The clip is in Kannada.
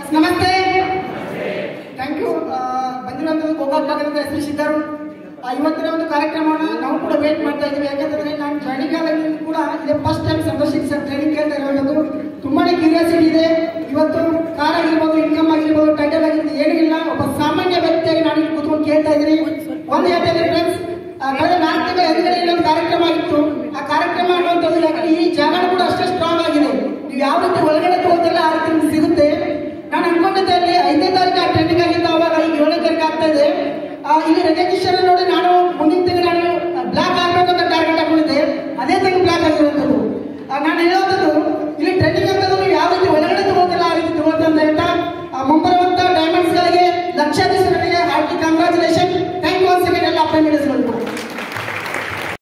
ನಮಸ್ತೆ ಥ್ಯಾಂಕ್ ಯು ಬಂದಿರುವಂತಹ ಗೋಕಾಕ್ ಭಾಗದಿಂದ ಹೆಸರು ಸಿದ್ದರು ಆ, ಇವತ್ತಿನ ಒಂದು ಕಾರ್ಯಕ್ರಮವನ್ನು ನಾವು ಕೂಡ ವೇಟ್ ಮಾಡ್ತಾ ಇದ್ದೀವಿ ಯಾಕಂತಂದ್ರೆ ನಾನು ಟ್ರೈನಿಂಗ್ ಕಾಲೇಜಲ್ಲಿ ಕೂಡ ಇದೇ ಫಸ್ಟ್ ಟೈಮ್ ಸಂದರ್ಶಿಸಿ ಸರ್ ಟ್ರೈನಿಂಗ್ ಕೇಳ್ತಾ ಇರೋದು ತುಂಬಾನೇ ಕ್ಯೂರಿಯಾಸಿಟಿ ಇದೆ ಇವತ್ತು ಕಾರ್ ಆಗಿರ್ಬೋದು ಇನ್ಕಮ್ ಆಗಿರ್ಬೋದು ಟೈಟಲ್ ಆಗಿರ್ಬೋದು ಏನೂ ಇಲ್ಲ ಒಬ್ಬ ಸಾಮಾನ್ಯ ವ್ಯಕ್ತಿಯಾಗಿ ನಾನು ಇಲ್ಲಿ ಕೂತ್ಕೊಂಡು ಕೇಳ್ತಾ ಇದ್ದೀನಿ ಒಂದು ಹೇಳ್ತಾ ಇದ್ದೀನಿ ಫ್ರೆಂಡ್ಸ್ ಕಳೆದ ನಾಲ್ಕು ತಿಂಗಳ ಹಿಂದ್ಗಡೆ ಇಲ್ಲೊಂದು ಕಾರ್ಯಕ್ರಮ ಆಗಿತ್ತು ಆ ಕಾರ್ಯಕ್ರಮ ಅನ್ನುವಂಥದ್ದು ಯಾಕಂದ್ರೆ ಈ ಜಾಗ ಕೂಡ ಅಷ್ಟೇ ಸ್ಟ್ರಾಂಗ್ ಆಗಿದೆ ನೀವು ಯಾವ ರೀತಿ ಒಳಗಡೆ ತಗೋತಿಲ್ಲ ಆ ರೀತಿ ನಿಮ್ಗೆ ಸಿಗುತ್ತೆ ನಾನು ಅನ್ಕೊಂಡಿದ್ದೆ ಅಲ್ಲಿ ಐದನೇ ತಾರೀಕು ಆ ಟ್ರೆಂಡಿಂಗ್ ಆಗಿತ್ತು ಅವಾಗ ಈಗ ಏಳನೇ ತಾರೀಕು ಆಗ್ತಾ ಇದೆ ಆ, ಇಲ್ಲಿ ರಿಜಿಸ್ಟ್ರೇಷನ್ ನೋಡಿ ನಾನು ಮುಂದಿನ ತಿಂಗಳು ನಾನು ಬ್ಲಾಕ್ ಆಗಬೇಕು ಅಂತ ಟಾರ್ಗೆಟ್ ಹಾಕೊಂಡಿದ್ದೆ ಅದೇ ತಿಂಗಳು ಬ್ಲಾಕ್ ಆಗಿರುವಂಥದ್ದು ಆ, ನಾನು ಹೇಳುವಂಥದ್ದು ಇಲ್ಲಿ ಟ್ರೆಂಡಿಂಗ್ ಅಂತದ್ದು ನೀವು ಯಾವ ರೀತಿ ಒಳಗಡೆ ತಗೋತಿಲ್ಲ ಆ ರೀತಿ ತಗೋತ ಅಂತ ಹೇಳ್ತಾ ಆ, ಮುಂಬರುವಂತ ಡೈಮಂಡ್ಸ್ಗಳಿಗೆ ಲಕ್ಷಾಧೀಶರಿಗೆ hearty congratulation thank you once again ಎಲ್ಲ ಅಪಾಯಿಂಟ್ಮೆಂಟ್ಸ್ಗಳು